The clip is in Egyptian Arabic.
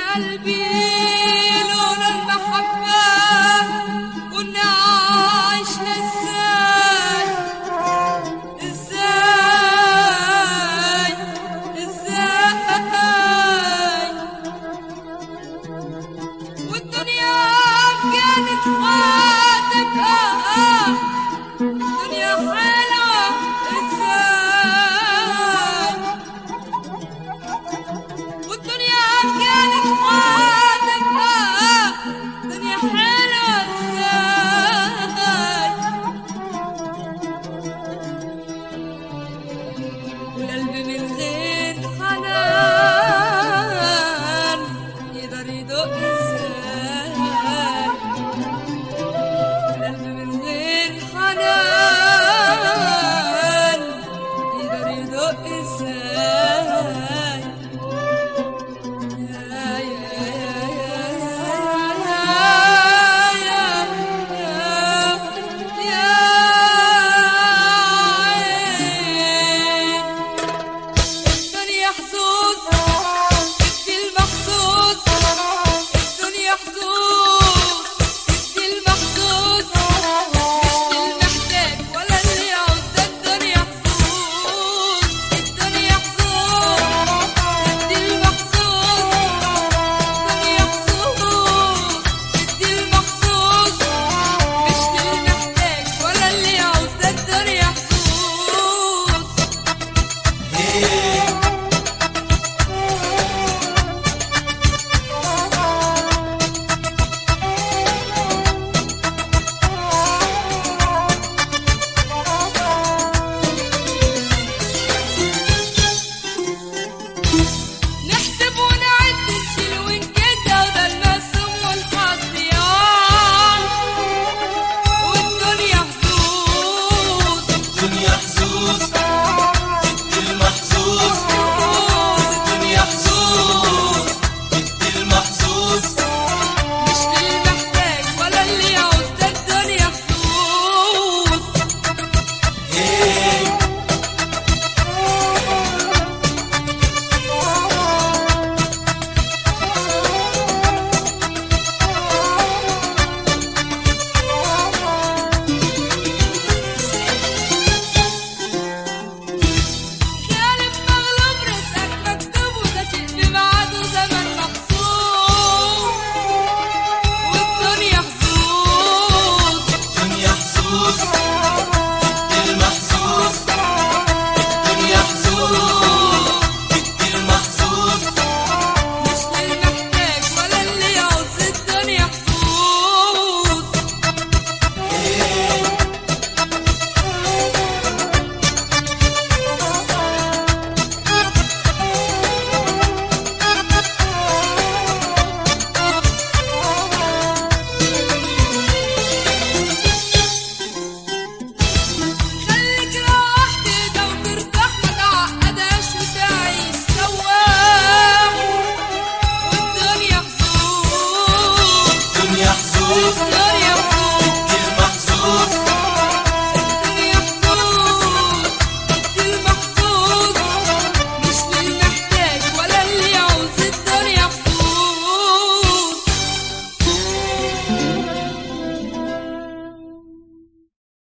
قلبي لولا المحبة كنا عشنا ازاي ازاي ازاي والدنيا كانت هتبقى دنيا حلوة ازاي والدنيا كانت هتبقى دنيا حلوة ازاي والقلب من غير حنان يقدر يدق ازاي القلب من غير حنان يقدر يدق ازاي يا يا يا يا يا يا الدنيا حظوظ ادي المحظوظ الدنيا حظوظ ادي المحظوظ مش المحتاج ولا اللي يعوز ده الدنيا حظوظ الدنيا حظوظ ادي المحظوظ الدنيا حظوظ ادي المحظوظ مش المحتاج ولا اللي يعوز ده الدنيا حظوظ